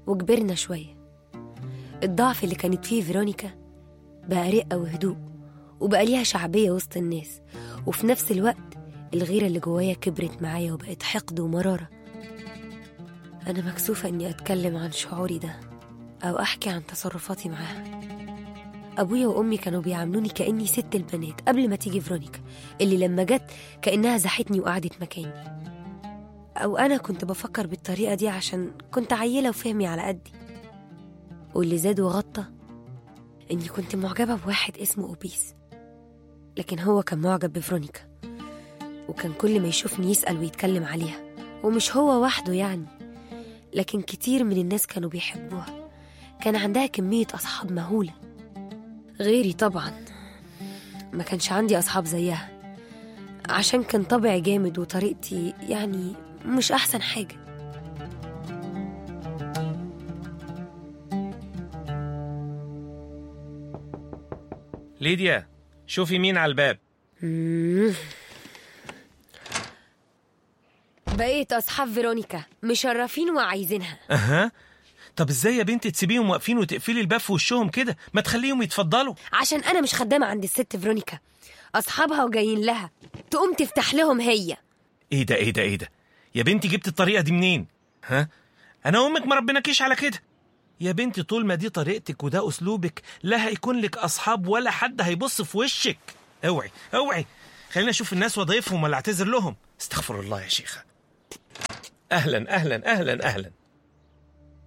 وكبرنا شوية الضعف اللي كانت فيه فيرونيكا بقى رقة وهدوء وبقى ليها شعبية وسط الناس وفي نفس الوقت الغيرة اللي جوايا كبرت معايا وبقت حقد ومرارة أنا مكسوفة إني أتكلم عن شعوري ده أو أحكي عن تصرفاتي معاها أبويا وأمي كانوا بيعاملوني كأني ست البنات قبل ما تيجي فيرونيكا اللي لما جت كأنها زحتني وقعدت مكاني أو أنا كنت بفكر بالطريقة دي عشان كنت عيلة وفهمي على قدي واللي زاد وغطى إني كنت معجبة بواحد اسمه أوبيس لكن هو كان معجب بفرونيكا وكان كل ما يشوفني يسأل ويتكلم عليها ومش هو وحده يعني لكن كتير من الناس كانوا بيحبوها كان عندها كمية أصحاب مهولة غيري طبعا ما كانش عندي أصحاب زيها عشان كان طبعي جامد وطريقتي يعني مش أحسن حاجة ليديا شوفي مين على الباب مم. بقيت أصحاب فيرونيكا مشرفين وعايزينها اها طب ازاي يا بنتي تسيبيهم واقفين وتقفلي الباب في وشهم كده ما تخليهم يتفضلوا عشان أنا مش خدامة عند الست فيرونيكا أصحابها وجايين لها تقوم تفتح لهم هي ايه ده ايه ده ايه ده يا بنتي جبت الطريقه دي منين ها انا امك ما ربناكيش على كده يا بنتي طول ما دي طريقتك وده اسلوبك لا هيكون لك اصحاب ولا حد هيبص في وشك اوعي اوعي خلينا اشوف الناس واضيفهم ولا اعتذر لهم استغفر الله يا شيخه اهلا اهلا اهلا اهلا